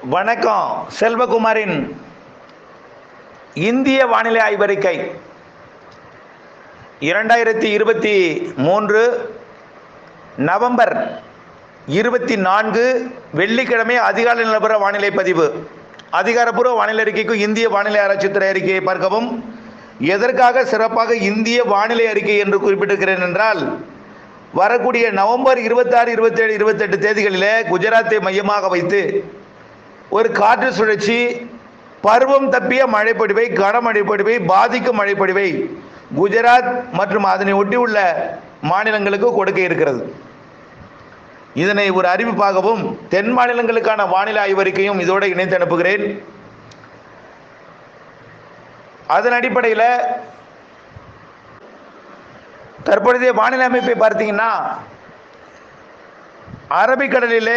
வணக்கம் செல்வகுமாரின் இந்திய வானிலை ஆய்வறிக்கை இரண்டாயிரத்தி இருபத்தி மூன்று நவம்பர் இருபத்தி நான்கு வெள்ளிக்கிழமை அதிகாலை நிலவர வானிலை பதிவு அதிகாரப்பூர்வ வானிலை அறிக்கைக்கும் இந்திய வானிலை ஆராய்ச்சித்துறை அறிக்கையை பார்க்கவும் எதற்காக சிறப்பாக இந்திய வானிலை அறிக்கை என்று குறிப்பிட்டிருக்கிறேன் என்றால் வரக்கூடிய நவம்பர் இருபத்தாறு இருபத்தேழு இருபத்தெட்டு தேதிகளிலே குஜராத்தை மையமாக வைத்து ஒரு காற்று சுழற்சி பருவம் தப்பிய மழைப்பொழிவை கனமழைப்பொழிவை பாதிக்கும் மழைப்பொழிவை குஜராத் மற்றும் அதனை ஒட்டியுள்ள மாநிலங்களுக்கு கொடுக்க இருக்கிறது இதனை ஒரு அறிவிப்பாகவும் தென் மாநிலங்களுக்கான வானிலை ஆய்வறிக்கையும் இதோடு இணைத்து அனுப்புகிறேன் அதன் அடிப்படையில் தற்பொழுதைய வானிலை அமைப்பை பார்த்தீங்கன்னா அரபிக்கடலிலே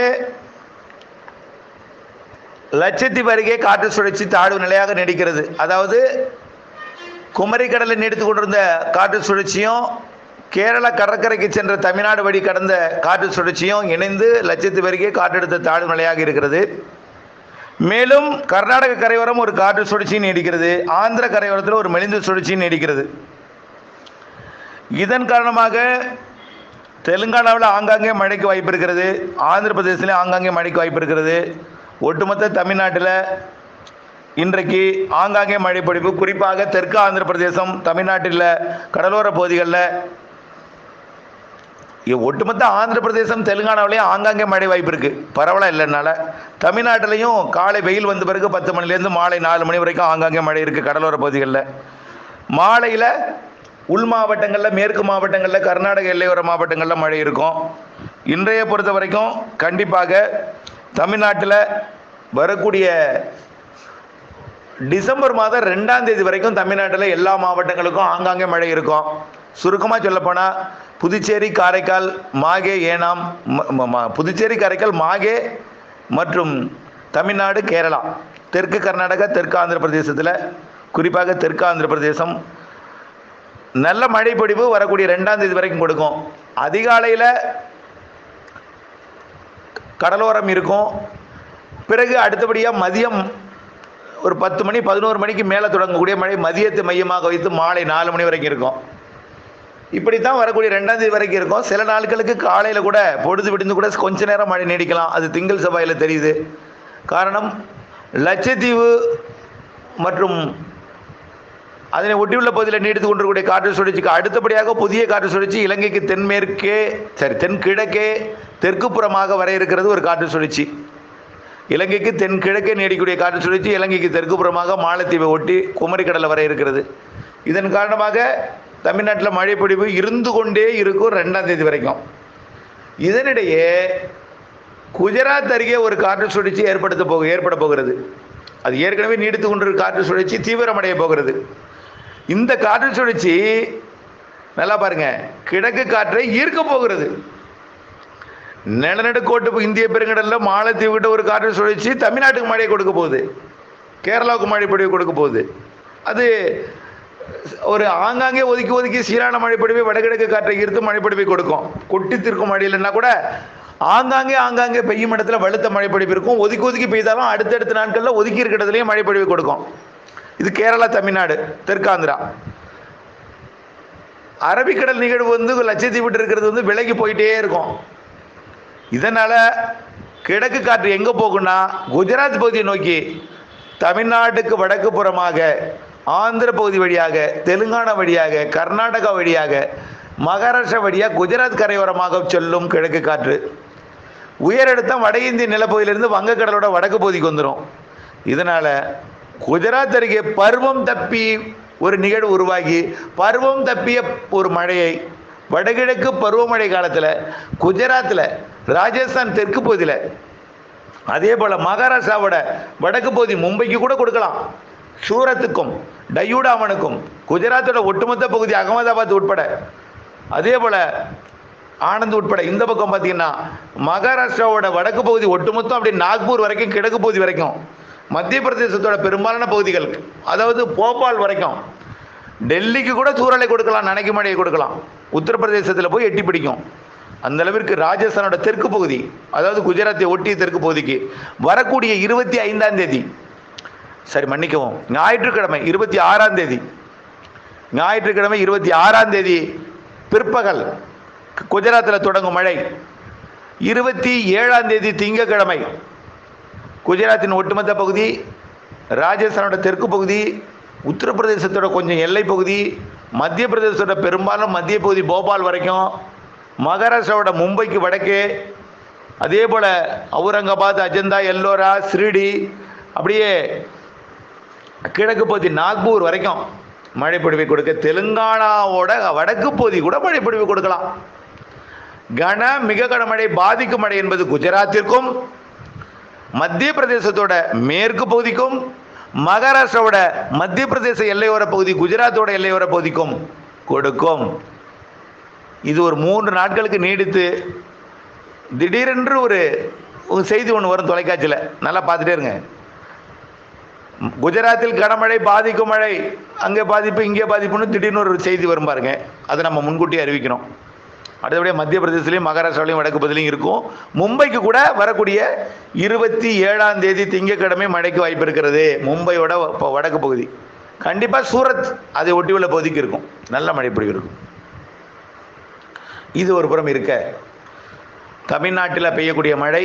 லட்சத்தீவு அருகே காற்று சுழற்சி தாழ்வு நிலையாக நீடிக்கிறது அதாவது குமரி கடலில் நீடித்து கொண்டிருந்த காற்று சுழற்சியும் கேரள கடற்கரைக்கு சென்ற தமிழ்நாடு வழி கடந்த காற்று சுழற்சியும் இணைந்து லட்சத்தீவு அருகே காற்றெடுத்த தாழ்வு நிலையாக இருக்கிறது மேலும் கர்நாடக கரையோரம் ஒரு காற்று சுழற்சி நீடிக்கிறது ஆந்திர கரையோரத்தில் ஒரு மெலிந்த சுழற்சி நீடிக்கிறது இதன் காரணமாக தெலுங்கானாவில் ஆங்காங்கே மழைக்கு வாய்ப்பு இருக்கிறது ஆந்திர பிரதேசத்திலே ஆங்காங்கே மழைக்கு வாய்ப்பு இருக்கிறது ஒட்டுமொத்த தமிழ்நாட்டில் இன்றைக்கு ஆங்காங்கே மழை பொழிவு குறிப்பாக தெற்கு ஆந்திர பிரதேசம் தமிழ்நாட்டில் கடலோர பகுதிகளில் இ- ஒட்டுமொத்த ஆந்திர பிரதேசம் தெலுங்கானாவிலேயும் ஆங்காங்கே மழை வாய்ப்பு இருக்குது பரவலாக இல்லைனால தமிழ்நாட்டிலையும் காலை வெயில் வந்த பிறகு பத்து மணிலேருந்து மாலை நாலு மணி வரைக்கும் ஆங்காங்கே மழை இருக்குது கடலோர பகுதிகளில் மாலையில் உள் மாவட்டங்களில் மேற்கு மாவட்டங்களில் கர்நாடக எல்லையோர மாவட்டங்களில் மழை இருக்கும் இன்றைய பொறுத்த வரைக்கும் கண்டிப்பாக தமிழ்நாட்டில் வரக்கூடிய டிசம்பர் மாதம் ரெண்டாம் தேதி வரைக்கும் தமிழ்நாட்டில் எல்லா மாவட்டங்களுக்கும் ஆங்காங்கே மழை இருக்கும் சுருக்கமாக சொல்லப்போனால் புதுச்சேரி காரைக்கால் மாகே ஏனாம் ம- ம- ம- புதுச்சேரி காரைக்கால் மாகே மற்றும் தமிழ்நாடு கேரளா தெற்கு கர்நாடகா தெற்கு ஆந்திர பிரதேசத்தில் குறிப்பாக தெற்கு ஆந்திர பிரதேசம் நல்ல மழை பொழிவு வரக்கூடிய ரெண்டாம் தேதி வரைக்கும் கொடுக்கும் அதிகாலையில் கடலோரம் இருக்கும் பிறகு அடுத்தபடியாக மதியம் ஒரு பத்து மணி பதினோரு மணிக்கு மேலே தொடங்கக்கூடிய மழை மதியத்தை மையமாக வைத்து மாலை நாலு மணி வரைக்கும் இருக்கும் இப்படி தான் வரக்கூடிய ரெண்டாம் தேதி வரைக்கும் இருக்கும் சில நாட்களுக்கு காலையில் கூட பொழுது விடிந்து கூட கொஞ்ச நேரம் மழை நீடிக்கலாம் அது திங்கள் செவ்வாயில் தெரியுது காரணம் லட்சத்தீவு மற்றும் அதனை ஒட்டியுள்ள பகுதியில் நீடித்து கொண்டிருக்கக்கூடிய காற்று சுழற்சிக்கு அடுத்தபடியாக புதிய காற்று சுழற்சி இலங்கைக்கு தென்மேற்கே சரி தென்கிழக்கே தெற்கு புறமாக வர இருக்கிறது ஒரு காற்று சுழற்சி இலங்கைக்கு தென்கிழக்கே நீடிக்கக்கூடிய காற்று சுழற்சி இலங்கைக்கு தெற்கு புறமாக மாலத்தீவை ஒட்டி குமரிக்கடலை வர இருக்கிறது இதன் காரணமாக தமிழ்நாட்டில் மழை பொழிவு இருந்து கொண்டே இருக்கும் ரெண்டாம் தேதி வரைக்கும் இதனிடையே குஜராத் அருகே ஒரு காற்று சுழற்சி ஏற்படுத்த போக ஏற்பட போகிறது அது ஏற்கனவே நீடித்து கொண்டிருக்கிற காற்று சுழற்சி தீவிரமடைய போகிறது இந்த காற்று சுழற்சி நல்லா பாருங்க கிழக்கு காற்றை ஈர்க்க போகிறது நிலநடுக்கோட்டு இந்திய பெருங்கடலில் மாலத்தீவு கிட்ட ஒரு காற்று சுழற்சி தமிழ்நாட்டுக்கு மழை கொடுக்க போகுது கேரளாவுக்கு மழை பொழிவு கொடுக்க போகுது அது ஒரு ஆங்காங்கே ஒதுக்கி ஒதுக்கி சீரான மழைப்பொழிவை வடகிழக்கு காற்றை ஈர்த்து மழைப்பொழிவை கொடுக்கும் கொட்டி தீர்க்கும் மழை இல்லைன்னா கூட ஆங்காங்கே ஆங்காங்கே பெய்யும் இடத்துல வலுத்த மழைப்பொழிவு இருக்கும் ஒதுக்கி ஒதுக்கி பெய்தாலும் அடுத்தடுத்த நாட்களில் ஒதுக்கி இருக்கிற இடத்துலையும் மழைப்பொழிவை கொடுக்கும் இது கேரளா தமிழ்நாடு தெற்காந்திரா அரபிக்கடல் நிகழ்வு வந்து லட்சத்தீவு இருக்கிறது வந்து விலகி போயிட்டே இருக்கும் இதனால் கிழக்கு காற்று எங்கே போகும்னா குஜராத் பகுதியை நோக்கி தமிழ்நாட்டுக்கு வடக்கு புறமாக ஆந்திர பகுதி வழியாக தெலுங்கானா வழியாக கர்நாடகா வழியாக மகாராஷ்டிரா வழியாக குஜராத் கரையோரமாக செல்லும் கிழக்கு காற்று உயரழுத்தம் வட இந்திய நிலப்பகுதியிலிருந்து வங்கக்கடலோட வடக்கு பகுதிக்கு வந்துடும் இதனால் குஜராத் அருகே பருவம் தப்பி ஒரு நிகழ்வு உருவாகி பருவம் தப்பிய ஒரு மழையை வடகிழக்கு பருவமழை காலத்தில் குஜராத்தில் ராஜஸ்தான் தெற்கு பகுதியில் அதே போல் மகாராஷ்டிராவோட வடக்கு பகுதி மும்பைக்கு கூட கொடுக்கலாம் சூரத்துக்கும் டையூடாமனுக்கும் குஜராத்தோட ஒட்டுமொத்த பகுதி அகமதாபாத் உட்பட அதே போல் ஆனந்த் உட்பட இந்த பக்கம் பார்த்தீங்கன்னா மகாராஷ்டிராவோட வடக்கு பகுதி ஒட்டுமொத்தம் அப்படி நாக்பூர் வரைக்கும் கிழக்கு பகுதி வரைக்கும் மத்திய பிரதேசத்தோட பெரும்பாலான பகுதிகள் அதாவது போபால் வரைக்கும் டெல்லிக்கு கூட சூறலை கொடுக்கலாம் நனைக்கு மழையை கொடுக்கலாம் உத்தரப்பிரதேசத்தில் போய் எட்டி பிடிக்கும் அந்த அளவிற்கு ராஜஸ்தானோட தெற்கு பகுதி அதாவது குஜராத்தை ஒட்டிய தெற்கு பகுதிக்கு வரக்கூடிய இருபத்தி ஐந்தாம் தேதி சரி மன்னிக்கவும் ஞாயிற்றுக்கிழமை இருபத்தி ஆறாம் தேதி ஞாயிற்றுக்கிழமை இருபத்தி ஆறாம் தேதி பிற்பகல் குஜராத்தில் தொடங்கும் மழை இருபத்தி ஏழாம் தேதி திங்கட்கிழமை குஜராத்தின் ஒட்டுமொத்த பகுதி ராஜஸ்தானோட தெற்கு பகுதி உத்தரப்பிரதேசத்தோட கொஞ்சம் எல்லை பகுதி மத்திய பிரதேசத்தோட பெரும்பாலும் மத்திய பகுதி போபால் வரைக்கும் மகாராஷ்டிராவோட மும்பைக்கு வடக்கே அதே போல் அவுரங்காபாத் அஜந்தா எல்லோரா ஸ்ரீடி அப்படியே கிழக்கு பகுதி நாக்பூர் வரைக்கும் மழை பொழிவை கொடுக்க தெலுங்கானாவோட வடக்கு பகுதி கூட மழை பொழிவை கொடுக்கலாம் கன மிக கனமழை பாதிக்கும் மழை என்பது குஜராத்திற்கும் மத்திய பிரதேசத்தோட மேற்கு பகுதிக்கும் மகாராஷ்டிராவோட மத்திய பிரதேச எல்லையோர பகுதி குஜராத்தோட எல்லையோர பகுதிக்கும் கொடுக்கும் இது ஒரு மூன்று நாட்களுக்கு நீடித்து திடீரென்று ஒரு ஒரு செய்தி ஒன்று வரும் தொலைக்காட்சியில் நல்லா பார்த்துட்டே இருங்க குஜராத்தில் கனமழை பாதிக்கும் மழை அங்கே பாதிப்பு இங்கே பாதிப்புன்னு திடீர்னு ஒரு செய்தி வரும் பாருங்க அதை நம்ம முன்கூட்டியே அறிவிக்கணும் அடுத்தபடியாக மத்திய பிரதேசலையும் மகாராஷ்டிராலையும் வடக்கு பகுதியிலையும் இருக்கும் மும்பைக்கு கூட வரக்கூடிய இருபத்தி ஏழாம் தேதி திங்கட்கிழமை மழைக்கு வாய்ப்பு இருக்கிறது மும்பையோட வ- வடக்கு பகுதி கண்டிப்பாக சூரத் அதை ஒட்டியுள்ள பகுதிக்கு இருக்கும் நல்ல மழை பொழிவு இருக்கும் இது ஒரு புறம் இருக்க தமிழ்நாட்டில் பெய்யக்கூடிய மழை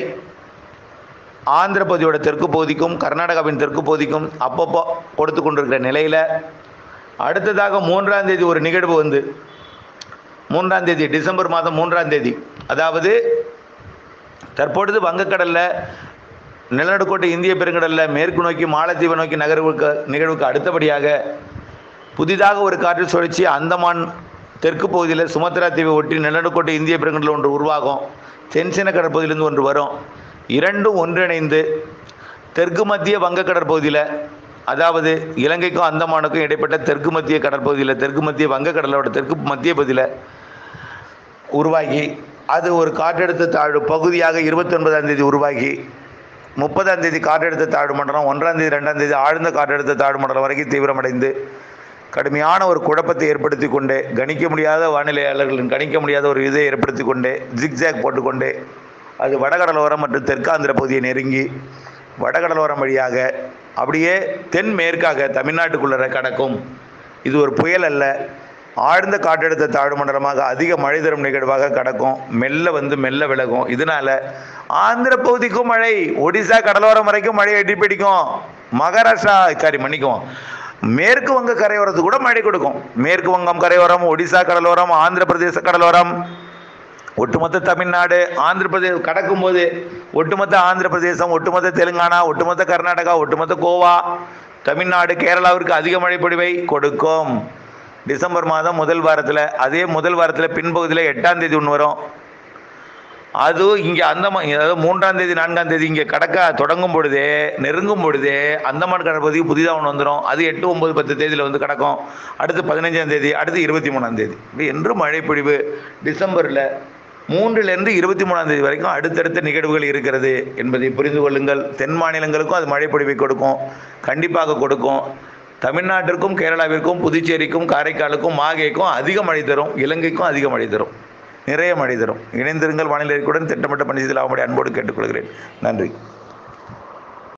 ஆந்திர பகுதியோட தெற்கு பகுதிக்கும் கர்நாடகாவின் தெற்கு பகுதிக்கும் அப்பப்போ கொடுத்து கொண்டிருக்கிற நிலையில் அடுத்ததாக மூன்றாம் தேதி ஒரு நிகழ்வு வந்து மூன்றாம் தேதி டிசம்பர் மாதம் மூன்றாம் தேதி அதாவது தற்பொழுது வங்கக்கடலில் நிலநடுக்கோட்டை இந்திய பெருங்கடலில் மேற்கு நோக்கி மாலத்தீவை நோக்கி நகர்வுக்கு நிகழ்வுக்கு அடுத்தபடியாக புதிதாக ஒரு காற்று சுழற்சி அந்தமான் தெற்கு பகுதியில் சுமத்ரா தீவை ஒட்டி நிலநடுக்கோட்டை இந்திய பெருங்கடல் ஒன்று உருவாகும் தென்சீன கடற்பகுதியிலிருந்து ஒன்று வரும் இரண்டும் ஒன்றிணைந்து தெற்கு மத்திய வங்க கடற்பகுதியில் அதாவது இலங்கைக்கும் அந்தமானுக்கும் இடைப்பட்ட தெற்கு மத்திய கடற்பகுதியில் தெற்கு மத்திய வங்க கடலோட தெற்கு மத்திய பகுதியில் உருவாகி அது ஒரு காற்றழுத்த தாழ்வு பகுதியாக இருபத்தி ஒன்பதாம் தேதி உருவாகி முப்பதாம் தேதி காற்றழுத்த தாழ்வு மண்டலம் ஒன்றாம் தேதி ரெண்டாம் தேதி ஆழ்ந்த காற்றழுத்த தாழ்வு மண்டலம் வரைக்கும் தீவிரமடைந்து கடுமையான ஒரு குழப்பத்தை ஏற்படுத்தி கொண்டே கணிக்க முடியாத வானிலையாளர்களின் கணிக்க முடியாத ஒரு இதை ஏற்படுத்தி கொண்டே ஜிக்ஜாக் போட்டுக்கொண்டே அது வடகடலோரம் மற்றும் தெற்காந்திர பகுதியை நெருங்கி வடகடலோரம் வழியாக அப்படியே தென் மேற்காக தமிழ்நாட்டுக்குள்ளே கடக்கும் இது ஒரு புயல் அல்ல ஆழ்ந்த காற்றழுத்த தாழ்வு மண்டலமாக அதிக மழை தரும் நிகழ்வாக கடக்கும் மெல்ல வந்து மெல்ல விலகும் இதனால ஆந்திர பகுதிக்கும் மழை ஒடிசா கடலோரம் வரைக்கும் மழை எட்டி பிடிக்கும் மகாராஷ்டிரா சாரி மன்னிக்கும் மேற்கு வங்க கரையோரத்துக்கு கூட மழை கொடுக்கும் மேற்கு வங்கம் கரையோரம் ஒடிசா கடலோரம் ஆந்திர பிரதேச கடலோரம் ஒட்டுமொத்த தமிழ்நாடு ஆந்திர பிரதேசம் கடக்கும்போது ஒட்டுமொத்த ஆந்திர பிரதேசம் ஒட்டுமொத்த தெலுங்கானா ஒட்டுமொத்த கர்நாடகா ஒட்டுமொத்த கோவா தமிழ்நாடு கேரளாவிற்கு அதிக மழை பொழிவை கொடுக்கும் டிசம்பர் மாதம் முதல் வாரத்தில் அதே முதல் வாரத்தில் பின்பகுதியில் எட்டாம் தேதி ஒன்று வரும் அதுவும் இங்கே அந்தமான் அதாவது மூன்றாம் தேதி நான்காம் தேதி இங்கே கடக்க தொடங்கும் பொழுதே நெருங்கும் பொழுதே அந்தமான் கடற்பகுதிக்கு புதிதாக ஒன்று வந்துடும் அது எட்டு ஒன்பது பத்து தேதியில் வந்து கிடக்கும் அடுத்து பதினஞ்சாம் தேதி அடுத்து இருபத்தி மூணாம் தேதி இப்படி என்று மழை பொழிவு டிசம்பரில் மூன்றிலிருந்து இருபத்தி மூணாம் தேதி வரைக்கும் அடுத்தடுத்த நிகழ்வுகள் இருக்கிறது என்பதை புரிந்து கொள்ளுங்கள் தென் மாநிலங்களுக்கும் அது மழை பொழிவை கொடுக்கும் கண்டிப்பாக கொடுக்கும் தமிழ்நாட்டிற்கும் கேரளாவிற்கும் புதுச்சேரிக்கும் காரைக்காலுக்கும் மாகேக்கும் அதிக மழை தரும் இலங்கைக்கும் அதிக மழை தரும் நிறைய மழை தரும் இணைந்திருங்கள் வானிலை அறிக்கையுடன் திட்டமிட்ட பணியில் ஆகும்படி அன்போடு கேட்டுக்கொள்கிறேன் நன்றி